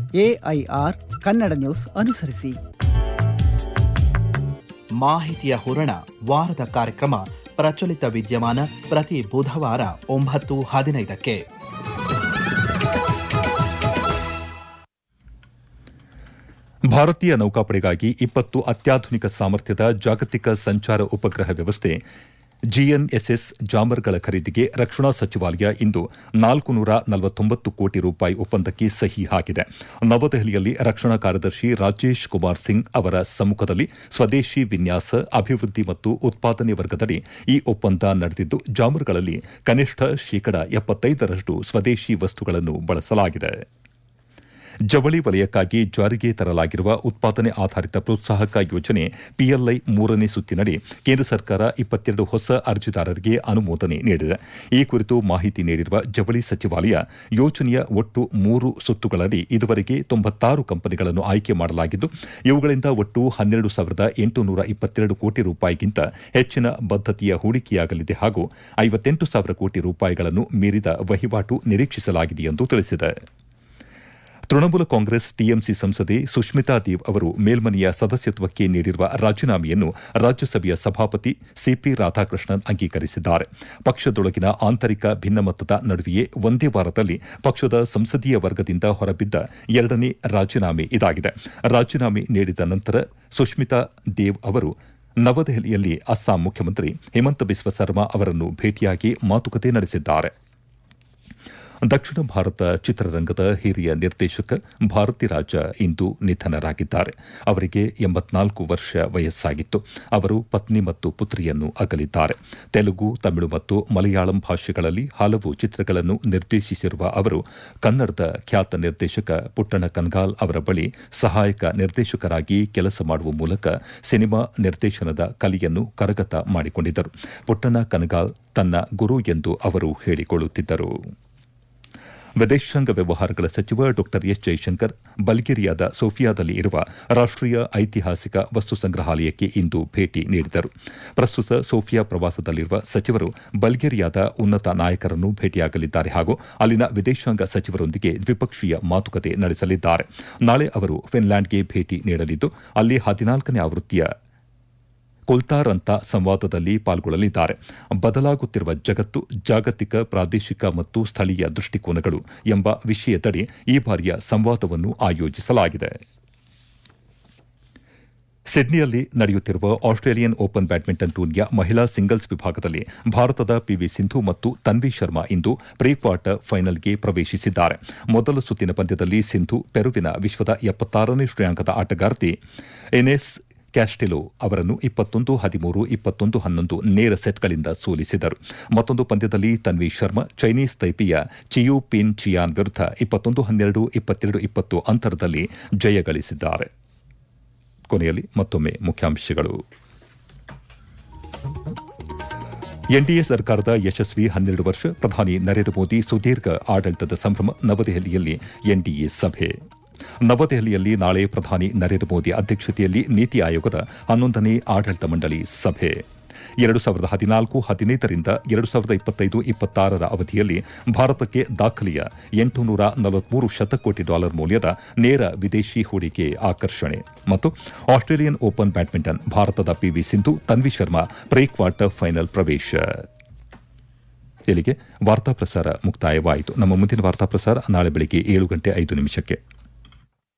AIR Kannada news ಅನುಸರಿಸಿ ಮಾಹಿತಿಯ ಹೂರಣ ವಾರದ ಕಾರ್ಯಕ್ರಮ ಪ್ರಚಲಿತ ವಿದ್ಯಮಾನ ಪ್ರತಿ ಬುಧವಾರ ಒಂಬತ್ತು ಹದಿನೈದಕ್ಕೆ ಭಾರತೀಯ ನೌಕಾಪಡೆಗಾಗಿ ಇಪ್ಪತ್ತು ಅತ್ಯಾಧುನಿಕ ಸಾಮರ್ಥ್ಯದ ಜಾಗತಿಕ ಸಂಚಾರ ಉಪಗ್ರಹ ವ್ಯವಸ್ಥೆ ಜಿಎನ್ಎಸ್ಎಸ್ ಜಾಮರ್ಗಳ ಖರೀದಿಗೆ ರಕ್ಷಣಾ ಸಚಿವಾಲಯ ಇಂದು ನಾಲ್ಕು ನೂರ ನಲವತ್ತೊಂಬತ್ತು ಕೋಟಿ ರೂಪಾಯಿ ಒಪ್ಪಂದಕ್ಕೆ ಸಹಿ ಹಾಕಿದೆ ನವದೆಹಲಿಯಲ್ಲಿ ರಕ್ಷಣಾ ಕಾರ್ಯದರ್ಶಿ ರಾಜೇಶ್ ಕುಮಾರ್ ಸಿಂಗ್ ಅವರ ಸಮ್ಮುಖದಲ್ಲಿ ಸ್ವದೇಶಿ ವಿನ್ಯಾಸ ಅಭಿವೃದ್ಧಿ ಮತ್ತು ಉತ್ಪಾದನೆ ವರ್ಗದಡಿ ಈ ಒಪ್ಪಂದ ನಡೆದಿದ್ದು ಜಾಮರ್ಗಳಲ್ಲಿ ಕನಿಷ್ಠ ಶೇಕಡ ಎಪ್ಪತ್ತೈದರಷ್ಟು ಸ್ವದೇಶಿ ವಸ್ತುಗಳನ್ನು ಬಳಸಲಾಗಿದೆ ಜವಳಿ ವಲಯಕ್ಕಾಗಿ ಜಾರಿಗೆ ತರಲಾಗಿರುವ ಉತ್ಪಾದನೆ ಆಧಾರಿತ ಪ್ರೋತ್ಸಾಹಕ ಯೋಜನೆ ಪಿಎಲ್ಐ ಮೂರನೇ ಸುತ್ತಿನಡಿ ಕೇಂದ್ರ ಸರ್ಕಾರ ಇಪ್ಪತ್ತೆರಡು ಹೊಸ ಅರ್ಜಿದಾರರಿಗೆ ಅನುಮೋದನೆ ನೀಡಿದೆ ಈ ಕುರಿತು ಮಾಹಿತಿ ನೀಡಿರುವ ಜವಳಿ ಸಚಿವಾಲಯ ಯೋಜನೆಯ ಒಟ್ಟು ಮೂರು ಸುತ್ತುಗಳಡಿ ಇದುವರೆಗೆ ತೊಂಬತ್ತಾರು ಕಂಪನಿಗಳನ್ನು ಆಯ್ಕೆ ಮಾಡಲಾಗಿದ್ದು ಇವುಗಳಿಂದ ಒಟ್ಟು ಹನ್ನೆರಡು ಸಾವಿರದ ಎಂಟುನೂರ ಇಪ್ಪತ್ತೆರಡು ಕೋಟಿ ರೂಪಾಯಿಗಿಂತ ಹೆಚ್ಚಿನ ಬದ್ದತೆಯ ಹೂಡಿಕೆಯಾಗಲಿದೆ ಹಾಗೂ ಐವತ್ತೆಂಟು ಸಾವಿರ ಕೋಟಿ ರೂಪಾಯಿಗಳನ್ನು ಮೀರಿದ ವಹಿವಾಟು ನಿರೀಕ್ಷಿಸಲಾಗಿದೆ ಎಂದು ತಿಳಿಸಿದೆ ತೃಣಮೂಲ ಕಾಂಗ್ರೆಸ್ ಟಿಎಂಸಿ ಸಂಸದೆ ಸುಷ್ಮಿತಾ ದೇವ್ ಅವರು ಮೇಲ್ಮನೆಯ ಸದಸ್ಯತ್ವಕ್ಕೆ ನೀಡಿರುವ ರಾಜೀನಾಮೆಯನ್ನು ರಾಜ್ಯಸಭೆಯ ಸಭಾಪತಿ ಸಿಪಿ ರಾಧಾಕೃಷ್ಣನ್ ಅಂಗೀಕರಿಸಿದ್ದಾರೆ ಪಕ್ಷದೊಳಗಿನ ಆಂತರಿಕ ಭಿನ್ನಮತದ ನಡುವೆಯೇ ಒಂದೇ ವಾರದಲ್ಲಿ ಪಕ್ಷದ ಸಂಸದೀಯ ವರ್ಗದಿಂದ ಹೊರಬಿದ್ದ ಎರಡನೇ ರಾಜೀನಾಮೆ ಇದಾಗಿದೆ ರಾಜೀನಾಮೆ ನೀಡಿದ ನಂತರ ಸುಷ್ಮಿತಾ ದೇವ್ ಅವರು ನವದೆಹಲಿಯಲ್ಲಿ ಅಸ್ಸಾಂ ಮುಖ್ಯಮಂತ್ರಿ ಹಿಮಂತ ಬಿಸ್ವ ಸರ್ಮಾ ಅವರನ್ನು ಭೇಟಿಯಾಗಿ ಮಾತುಕತೆ ನಡೆಸಿದ್ದಾರೆ ದಕ್ಷಿಣ ಭಾರತ ಚಿತ್ರರಂಗದ ಹಿರಿಯ ನಿರ್ದೇಶಕ ಭಾರತಿರಾಜ ಇಂದು ನಿಧನರಾಗಿದ್ದಾರೆ ಅವರಿಗೆ ಎಂಬತ್ನಾಲ್ಕು ವರ್ಷ ವಯಸ್ಸಾಗಿತ್ತು ಅವರು ಪತ್ನಿ ಮತ್ತು ಪುತ್ರಿಯನ್ನು ಅಗಲಿದ್ದಾರೆ ತೆಲುಗು ತಮಿಳು ಮತ್ತು ಮಲಯಾಳಂ ಭಾಷೆಗಳಲ್ಲಿ ಹಲವು ಚಿತ್ರಗಳನ್ನು ನಿರ್ದೇಶಿಸಿರುವ ಅವರು ಕನ್ನಡದ ಖ್ಯಾತ ನಿರ್ದೇಶಕ ಪುಟ್ಟಣ ಕನ್ಗಾಲ್ ಅವರ ಬಳಿ ಸಹಾಯಕ ನಿರ್ದೇಶಕರಾಗಿ ಕೆಲಸ ಮಾಡುವ ಮೂಲಕ ಸಿನಿಮಾ ನಿರ್ದೇಶನದ ಕಲೆಯನ್ನು ಕರಗತ ಮಾಡಿಕೊಂಡಿದ್ದರು ಪುಟ್ಟಣ ಕನ್ಗಾಲ್ ತನ್ನ ಗುರು ಎಂದು ಅವರು ಹೇಳಿಕೊಳ್ಳುತ್ತಿದ್ದರು ವಿದೇಶಾಂಗ ವ್ಯವಹಾರಗಳ ಸಚಿವ ಡಾ ಎಸ್ ಜೈಶಂಕರ್ ಬಲ್ಗೇರಿಯಾದ ಸೋಫಿಯಾದಲ್ಲಿ ಇರುವ ರಾಷ್ಟೀಯ ಐತಿಹಾಸಿಕ ವಸ್ತು ಸಂಗ್ರಹಾಲಯಕ್ಕೆ ಇಂದು ಭೇಟಿ ನೀಡಿದರು ಪ್ರಸ್ತುತ ಸೋಫಿಯಾ ಪ್ರವಾಸದಲ್ಲಿರುವ ಸಚಿವರು ಬಲ್ಗೇರಿಯಾದ ಉನ್ನತ ನಾಯಕರನ್ನು ಭೇಟಿಯಾಗಲಿದ್ದಾರೆ ಹಾಗೂ ಅಲ್ಲಿನ ವಿದೇಶಾಂಗ ಸಚಿವರೊಂದಿಗೆ ದ್ವಿಪಕ್ಷೀಯ ಮಾತುಕತೆ ನಡೆಸಲಿದ್ದಾರೆ ನಾಳೆ ಅವರು ಫಿನ್ಲ್ಯಾಂಡ್ಗೆ ಭೇಟಿ ನೀಡಲಿದ್ದು ಅಲ್ಲಿ ಹದಿನಾಲ್ಕನೇ ಆವೃತ್ತಿಯ ಕೊಲ್ತಾರಂತ ಸಂವಾದದಲ್ಲಿ ಪಾಲ್ಗೊಳ್ಳಲಿದ್ದಾರೆ ಬದಲಾಗುತ್ತಿರುವ ಜಗತ್ತು ಜಾಗತಿಕ ಪ್ರಾದೇಶಿಕ ಮತ್ತು ಸ್ಥಳೀಯ ದೃಷ್ಟಿಕೋನಗಳು ಎಂಬ ವಿಷಯದಡಿ ಈ ಬಾರಿಯ ಸಂವಾದವನ್ನು ಆಯೋಜಿಸಲಾಗಿದೆ ಸಿಡ್ನಿಯಲ್ಲಿ ನಡೆಯುತ್ತಿರುವ ಆಸ್ಟ್ರೇಲಿಯನ್ ಓಪನ್ ಬ್ಯಾಡ್ಮಿಂಟನ್ ಟೂರ್ನಿಯ ಮಹಿಳಾ ಸಿಂಗಲ್ಸ್ ವಿಭಾಗದಲ್ಲಿ ಭಾರತದ ಪಿವಿ ಸಿಂಧು ಮತ್ತು ತನ್ವಿ ಶರ್ಮಾ ಇಂದು ಪ್ರೀ ಕ್ವಾರ್ಟರ್ ಫೈನಲ್ಗೆ ಪ್ರವೇಶಿಸಿದ್ದಾರೆ ಮೊದಲ ಸುತ್ತಿನ ಪಂದ್ಯದಲ್ಲಿ ಸಿಂಧು ಪೆರುವಿನ ವಿಶ್ವದ ಎಪ್ಪತ್ತಾರನೇ ಶ್ರೇಯಾಂಕದ ಆಟಗಾರ್ತಿ ಎನೆಸ್ ಕ್ಯಾಸ್ಟೆಲೋ ಅವರನ್ನು ಇಪ್ಪತ್ತೊಂದು ಹದಿಮೂರು ಇಪ್ಪತ್ತೊಂದು ಹನ್ನೊಂದು ನೇರ ಸೆಟ್ಗಳಿಂದ ಸೋಲಿಸಿದರು ಮತ್ತೊಂದು ಪಂದ್ಯದಲ್ಲಿ ತನ್ವಿ ಶರ್ಮಾ ಚೈನೀಸ್ ತೈಪಿಯ ಚಿಯು ಪಿನ್ ಚಿಯಾನ್ ವಿರುದ್ಧ ಇಪ್ಪತ್ತೊಂದು ಹನ್ನೆರಡು ಇಪ್ಪತ್ತೆರಡು ಇಪ್ಪತ್ತು ಅಂತರದಲ್ಲಿ ಜಯ ಗಳಿಸಿದ್ದಾರೆ ಕೊನೆಯಲ್ಲಿ ಮತ್ತೊಮ್ಮೆ ಮುಖ್ಯಾಂಶಗಳು ಎನ್ಡಿಎ ಸರ್ಕಾರದ ಯಶಸ್ವಿ ಹನ್ನೆರಡು ವರ್ಷ ಪ್ರಧಾನಿ ನರೇಂದ್ರ ಮೋದಿ ಸುದೀರ್ಘ ಆಡಳಿತದ ಸಂಭ್ರಮ ನವದೆಹಲಿಯಲ್ಲಿ ಎನ್ಡಿಎ ಸಭೆ ನವದೆಹಲಿಯಲ್ಲಿ ನಾಳೆ ಪ್ರಧಾನಿ ನರೇಂದ್ರ ಮೋದಿ ಅಧ್ಯಕ್ಷತೆಯಲ್ಲಿ ನೀತಿ ಆಯೋಗದ ಹನ್ನೊಂದನೇ ಆಡಳಿತ ಮಂಡಳಿ ಸಭೆ ಎರಡು ಸಾವಿರದ ಹದಿನಾಲ್ಕು ಹದಿನೈದರಿಂದ ಎರಡು ಸಾವಿರದ ಇಪ್ಪತ್ತೈದು ಇಪ್ಪತ್ತಾರರ ಅವಧಿಯಲ್ಲಿ ಭಾರತಕ್ಕೆ ದಾಖಲೆಯ ಎಂಟುನೂರ ನಲವತ್ಮೂರು ಶತಕೋಟಿ ಡಾಲರ್ ಮೌಲ್ಯದ ನೇರ ವಿದೇಶಿ ಹೂಡಿಕೆ ಆಕರ್ಷಣೆ ಮತ್ತು ಆಸ್ಟ್ರೇಲಿಯನ್ ಓಪನ್ ಬ್ಯಾಡ್ಮಿಂಟನ್ ಭಾರತದ PV Sindhu Tanvi Sharma pre quarter final ಪ್ರವೇಶ ಇಲ್ಲಿಗೆ ವಾರ್ತಾ ಪ್ರಸಾರ ಮುಕ್ತಾಯವಾಯಿತು ನಮ್ಮ ಮುಂದಿನ ವಾರ್ತಾ ಪ್ರಸಾರ ನಾಳೆ ಬೆಳಗ್ಗೆ ಏಳು ಗಂಟೆ ಐದು ನಿಮಿಷಕ್ಕೆ